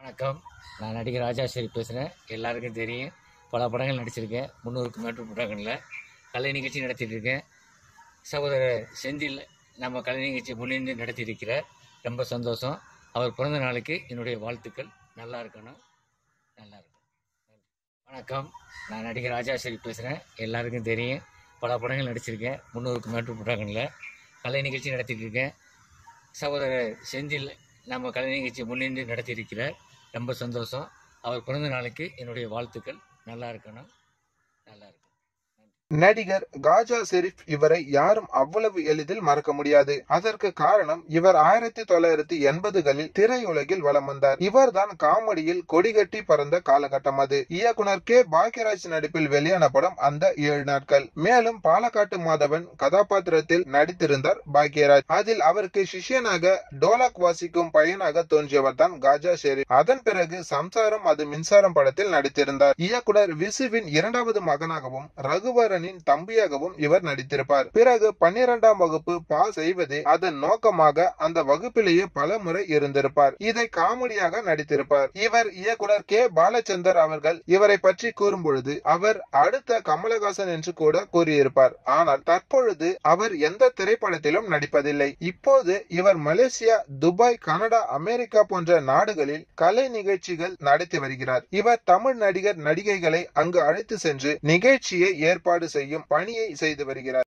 வணக்கம் நான் நடிகர் ராஜாஸ்வரி பேசுகிறேன் எல்லாருக்கும் தெரியும் பல படங்கள் நடிச்சிருக்கேன் முந்நூறுக்கும் மேற்பட்ட படங்களில் கலை நிகழ்ச்சி நடத்திட்டு இருக்கேன் சகோதரர் செந்தில் நம்ம கலை நிகழ்ச்சி முன்னின்று நடத்தியிருக்கிறார் ரொம்ப சந்தோஷம் அவர் பிறந்த நாளுக்கு என்னுடைய வாழ்த்துக்கள் நல்லா இருக்கணும் நல்லா இருக்கும் வணக்கம் நான் நடிகர் ராஜாஸ்வரி பேசுகிறேன் எல்லாருக்கும் தெரியும் பல படங்கள் நடிச்சிருக்கேன் முந்நூறுக்கும் மேற்பட்ட படங்களில் கலை நிகழ்ச்சி நடத்திட்டு இருக்கேன் சகோதரர் செந்தில் நம்ம கலை நிகழ்ச்சி முன்னின்று நடத்தியிருக்கிறார் ரொம்ப சந்தோஷம் அவர் பிறந்த நாளுக்கு என்னுடைய வாழ்த்துக்கள் நல்லா இருக்கணும் நல்லா இருக்கும் நடிகர் காஜா ஷெரீப் இவரை யாரும் அவ்வளவு எளிதில் மறக்க முடியாது அதற்கு காரணம் இவர் ஆயிரத்தி தொள்ளாயிரத்தி எண்பதுகளில் திரையுலகில் வலம் வந்தார் இவர்தான் காமெடியில் கொடிகட்டி பறந்த காலகட்டம் அது இயக்குனர் கே பாக்யராஜ் நடிப்பில் வெளியான படம் அந்த ஏழு நாட்கள் மேலும் பாலக்காட்டு மாதவன் கதாபாத்திரத்தில் நடித்திருந்தார் பாக்யராஜ் அதில் அவருக்கு சிஷ்யனாக டோலாக் வாசிக்கும் பையனாக தோன்றியவர் தான் காஜா ஷெரீப் அதன் பிறகு சம்சாரம் அது மின்சாரம் படத்தில் நடித்திருந்தார் இயக்குனர் விசுவின் இரண்டாவது மகனாகவும் ரகுவரனின் தம்பியாகவும் இவர் நடித்திருப்பார் பிறகு பன்னிரெண்டாம் வகுப்பு பாஸ் செய்வதே அதன் நோக்கமாக அந்த வகுப்பிலேயே பல முறை இருந்திருப்பார் இதை காமெடியாக நடித்திருப்பார் இவர் இயக்குனர் கே பாலச்சந்தர் அவர்கள் இவரை பற்றி கூறும் பொழுது அவர் அடுத்த கமலஹாசன் என்று கூட கூறியிருப்பார் ஆனால் தற்பொழுது அவர் எந்த திரைப்படத்திலும் நடிப்பதில்லை இப்போது இவர் மலேசியா துபாய் கனடா அமெரிக்கா போன்ற நாடுகளில் கலை நிகழ்ச்சிகள் நடத்தி வருகிறார் இவர் தமிழ் நடிகர் நடிகைகளை அங்கு அழைத்து சென்று நிகழ்ச்சியை ஏற்பாடு செய்யும் பணியை செய்து வருகிறார்